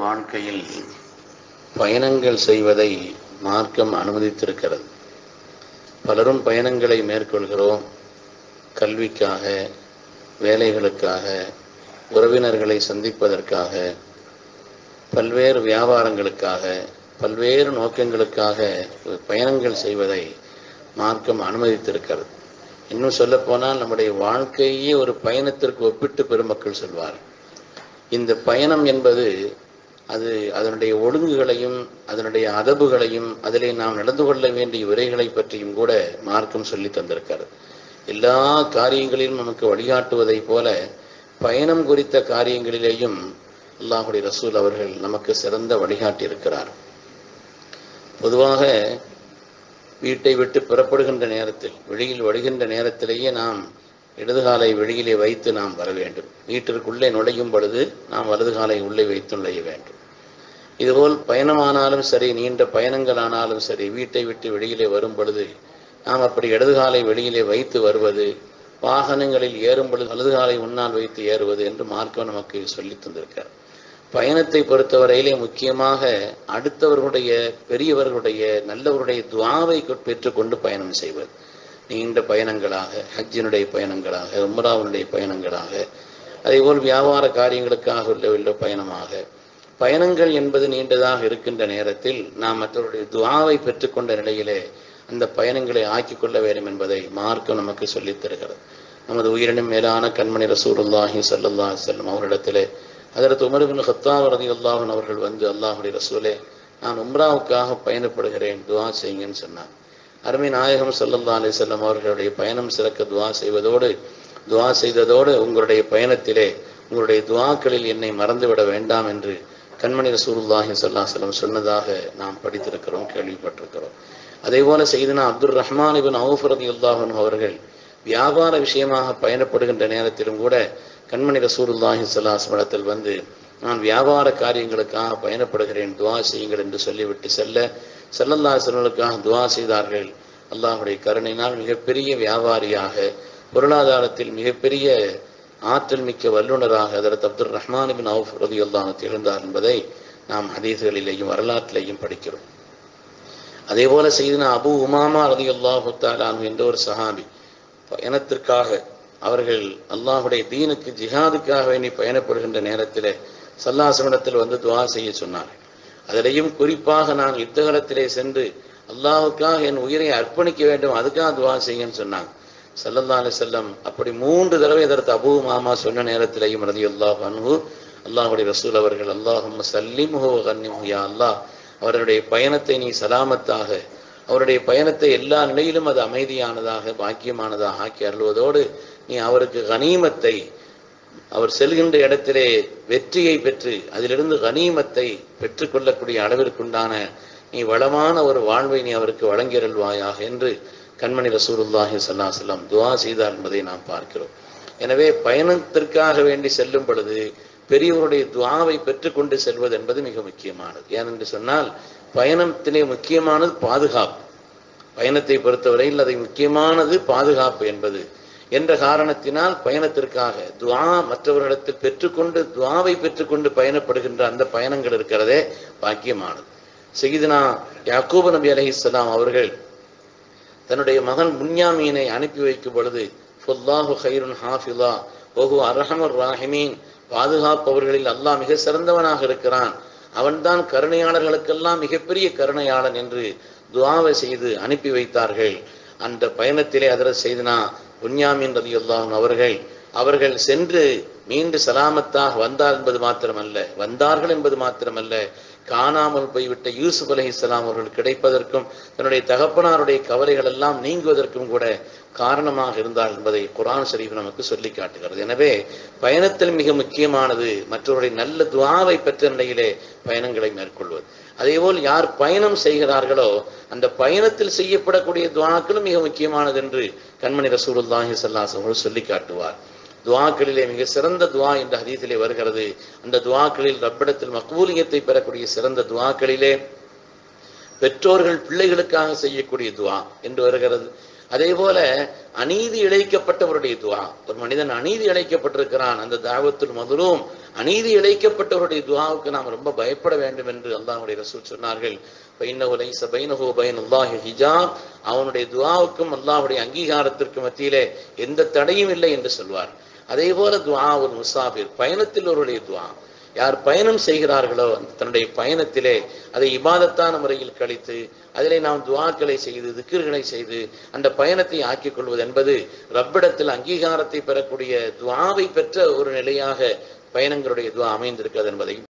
வாழ்க்கையில் பயணங்கள் செய்வதை மார்க்கம் அனுமதித்திருக்கிறது பலரும் பயணங்களை மேற்கொள்கிறோம் கல்விக்காக வேலைகளுக்காக உறவினர்களை சந்திப்பதற்காக பல்வேறு வியாபாரங்களுக்காக பல்வேறு நோக்கங்களுக்காக பயணங்கள் செய்வதை மார்க்கம் அனுமதித்திருக்கிறது இன்னும் சொல்லப்போனால் நம்முடைய வாழ்க்கையே ஒரு பயணத்திற்கு ஒப்பிட்டு பெருமக்கள் சொல்வார் இந்த பயணம் என்பது அது அதனுடைய ஒழுங்குகளையும் அதனுடைய அதபுகளையும் அதிலே நாம் நடந்து கொள்ள வேண்டிய விரைகளை பற்றியும் கூட மார்க்கம் சொல்லி தந்திருக்கிறது எல்லா காரியங்களிலும் நமக்கு வழிகாட்டுவதை போல பயணம் குறித்த காரியங்களிலேயும் அல்லாஹுடைய ரசூல் அவர்கள் நமக்கு சிறந்த வழிகாட்டி இருக்கிறார் பொதுவாக வீட்டை விட்டு புறப்படுகின்ற நேரத்தில் வெளியில் வருகின்ற நேரத்திலேயே நாம் இடதுகாலை வெளியிலே வைத்து நாம் வர வேண்டும் வீட்டிற்குள்ளே நுழையும் பொழுது நாம் வலதுகாலை உள்ளே வைத்து நுழைய வேண்டும் இதுபோல் பயணமானாலும் சரி நீண்ட பயணங்களானாலும் சரி வீட்டை விட்டு வெளியிலே வரும் பொழுது நாம் அப்படி இடதுகாலை வெளியிலே வைத்து வருவது வாகனங்களில் ஏறும் பொழுது வலதுகாலை முன்னால் வைத்து ஏறுவது என்று மார்க்கம் நமக்கு சொல்லி தந்திருக்கார் பயணத்தை பொறுத்தவரையிலே முக்கியமாக அடுத்தவர்களுடைய பெரியவர்களுடைய நல்லவருடைய துவாவை பெற்றுக்கொண்டு பயணம் செய்வது நீண்ட பயணங்களாக ஹஜ்ஜினுடைய பயணங்களாக உம்ராவுடைய பயணங்களாக அதேபோல் வியாபார காரியங்களுக்காக உள்ள உள்ள பயணமாக பயணங்கள் என்பது நீண்டதாக இருக்கின்ற நேரத்தில் நாம் மற்றவருடைய துவாவை பெற்றுக்கொண்ட நிலையிலே அந்த பயணங்களை ஆக்கிக் கொள்ள வேண்டும் என்பதை மார்க்கம் நமக்கு சொல்லித் தருகிறது நமது உயிரினும் மேலான கண்மணி ரசூலுல்லாஹி சல்லா செல்லம் அவரிடத்திலே அதற்கு உமர்பின் ஹத்தாப் ரதி அல்லாஹன் அவர்கள் வந்து அல்லாஹுடைய ரசூலே நான் உம்ராவுக்காக பயணப்படுகிறேன் துவா செய்யுங்கன்னு சொன்னார் அருமை நாயகம் சல்லல்லா அலி செல்லம் அவர்களுடைய பயணம் சிறக்க துவா செய்வதோடு துவா செய்ததோடு உங்களுடைய பயணத்திலே உங்களுடைய துவாக்களில் என்னை மறந்துவிட வேண்டாம் என்று கண்மணி ரசூலுல்லாஹி சல்லா செல்லம் சொன்னதாக நாம் படித்திருக்கிறோம் கேள்விப்பட்டிருக்கிறோம் அதே போல செய்தனா அப்துல் ரஹ்மான் இபின் அவுஃப் ரதி அல்லாஹன் அவர்கள் வியாபார விஷயமாக பயணப்படுகின்ற நேரத்திலும் கூட கண்மணி ரசூலுல்லாஹி சல்லாஸ் இடத்தில் வந்து நான் வியாபார காரியங்களுக்காக பயணப்படுகிறேன் துவா செய்யுங்கள் என்று சொல்லிவிட்டு செல்ல செல்லல்லா செல்வர்களுக்காக துவா செய்தார்கள் அல்லாஹுடைய கருணையினால் மிகப்பெரிய வியாபாரியாக பொருளாதாரத்தில் மிகப்பெரிய ஆற்றல் மிக்க வல்லுநராக அதற்கு அப்துல் ரஹ்மான் பின் அவுஃப் ரதி அல்லாஹ் திகழ்ந்தார் என்பதை நாம் ஹதீஸ்களிலேயும் வரலாற்றிலேயும் படிக்கிறோம் அதே போல செய்தனா அபு உமாமா ரதி அல்லாஹு தாலான் என்ற ஒரு சஹாபி பயணத்திற்காக அவர்கள் அல்லாஹுடைய தீனுக்கு ஜிஹாதுக்காக வேண்டி பயணப்படுகின்ற நேரத்தில் சல்லாசமிடத்தில் வந்து துவா செய்ய சொன்னார்கள் அதிலையும் குறிப்பாக நான் யுத்தகலத்திலே சென்று அல்லாஹுக்காக என் உயிரை அர்ப்பணிக்க வேண்டும் அதுக்காக துவா செய்யுன்னு சொன்னாங்க சல்லல்லா அலி செல்லம் அப்படி மூன்று தடவை அதற்கு அபு மாமா சொன்ன நேரத்திலேயும் ரதி அல்லாஹ் அன்பு அல்லாஹுடைய ரசூல் அவர்கள் அல்லாஹும் சல்லிம் ஹோ கன்னிம் யா அல்லாஹ் அவருடைய பயணத்தை நீ சலாமத்தாக அவருடைய பயணத்தை எல்லா நிலையிலும் அது அமைதியானதாக பாக்கியமானதாக ஆக்கி அருள்வதோடு நீ அவருக்கு கனீமத்தை அவர் செல்கின்ற இடத்திலே வெற்றியை பெற்று அதிலிருந்து கனீமத்தை பெற்றுக்கொள்ளக்கூடிய அளவிற்குண்டான நீ வளமான ஒரு வாழ்வை நீ அவருக்கு வழங்கியருள்வாயாக என்று கண்மணி ரசூலுல்லாஹி சல்லா செல்லம் துவா செய்தார் என்பதை நாம் பார்க்கிறோம் எனவே பயணத்திற்காக வேண்டி செல்லும் பொழுது பெரியவருடைய துவாவை பெற்றுக்கொண்டு செல்வது என்பது மிக முக்கியமானது ஏனென்று சொன்னால் பயணத்திலே முக்கியமானது பாதுகாப்பு பயணத்தை பொறுத்தவரையில் அதை முக்கியமானது பாதுகாப்பு என்பது என்ற காரணத்தினால் பயணத்திற்காக துவா மற்றவர்களிடத்தில் பெற்றுக்கொண்டு துவாவை பெற்றுக்கொண்டு பயணப்படுகின்ற அந்த பயணங்கள் இருக்கிறதே பாக்கியமானது செய்தினா யாக்கூப நபி அலி இஸ்லாம் அவர்கள் தன்னுடைய மகன் முன்யாமீனை அனுப்பி வைக்கும் பொழுது ஃபுல்லாஹு ஹைருன் ஹாஃபிலா ஓஹு அரஹமர் ராஹிமீன் பாதுகாப்பவர்களில் அல்லாஹ் மிக சிறந்தவனாக இருக்கிறான் அவன்தான் கருணையாளர்களுக்கெல்லாம் மிகப்பெரிய கருணையாளன் என்று துவாவை செய்து அனுப்பி வைத்தார்கள் அந்த பயணத்திலே அதர செய்தனா புன்யாமின் ரதி அவர்கள் அவர்கள் சென்று மீண்டு சலாமத்தாக வந்தார் என்பது மாத்திரமல்ல வந்தார்கள் என்பது மாத்திரமல்ல காணாமல் போய்விட்ட யூசுப் அலி இஸ்லாம் அவர்கள் கிடைப்பதற்கும் தன்னுடைய தகப்பனாருடைய கவலைகள் எல்லாம் நீங்குவதற்கும் கூட காரணமாக இருந்தார் என்பதை குரான் ஷரீஃப் நமக்கு சொல்லி காட்டுகிறது எனவே பயணத்தில் மிக முக்கியமானது மற்றவருடைய நல்ல துவாவை பெற்ற நிலையிலே பயணங்களை மேற்கொள்வது அதேபோல் யார் பயணம் செய்கிறார்களோ அந்த பயணத்தில் செய்யப்படக்கூடிய துவாக்களும் மிக முக்கியமானது என்று கண்மணி ரசூலுல்லாஹி சல்லாஸ் அவர்கள் சொல்லி காட்டுவார் துவாக்களிலே மிக சிறந்த துவா என்ற ஹதீஸிலே வருகிறது அந்த துவாக்களில் ரப்பிடத்தில் மக்பூலியத்தை பெறக்கூடிய சிறந்த துவாக்களிலே பெற்றோர்கள் பிள்ளைகளுக்காக செய்யக்கூடிய துவா என்று வருகிறது அதே போல அநீதி இழைக்கப்பட்டவருடைய துவா ஒரு மனிதன் அநீதி இழைக்கப்பட்டிருக்கிறான் அந்த தாவத்துல் மதுரும் அநீதி இழைக்கப்பட்டவருடைய துவாவுக்கு நாம் ரொம்ப பயப்பட வேண்டும் என்று அல்லாஹுடைய ரசூல் சொன்னார்கள் பைனஹு லைஸ பைனஹு பைன அல்லாஹி ஹிஜாப் அவனுடைய துவாவுக்கும் அல்லாஹ்வுடைய அங்கீகாரத்திற்கும் மத்தியிலே எந்த தடையும் இல்லை என்று சொல்வார் அதே போல துவா ஒரு முசாஃபிர் பயணத்தில் ஒருவருடைய துவா யார் பயணம் செய்கிறார்களோ தன்னுடைய பயணத்திலே அதை இபாதத்தான முறையில் கழித்து அதிலே நாம் துவாக்களை செய்து திக்கிர்களை செய்து அந்த பயணத்தை ஆக்கிக் கொள்வது என்பது ரப்பிடத்தில் அங்கீகாரத்தை பெறக்கூடிய துவாவை பெற்ற ஒரு நிலையாக பயணங்களுடைய துவா அமைந்திருக்கிறது என்பதை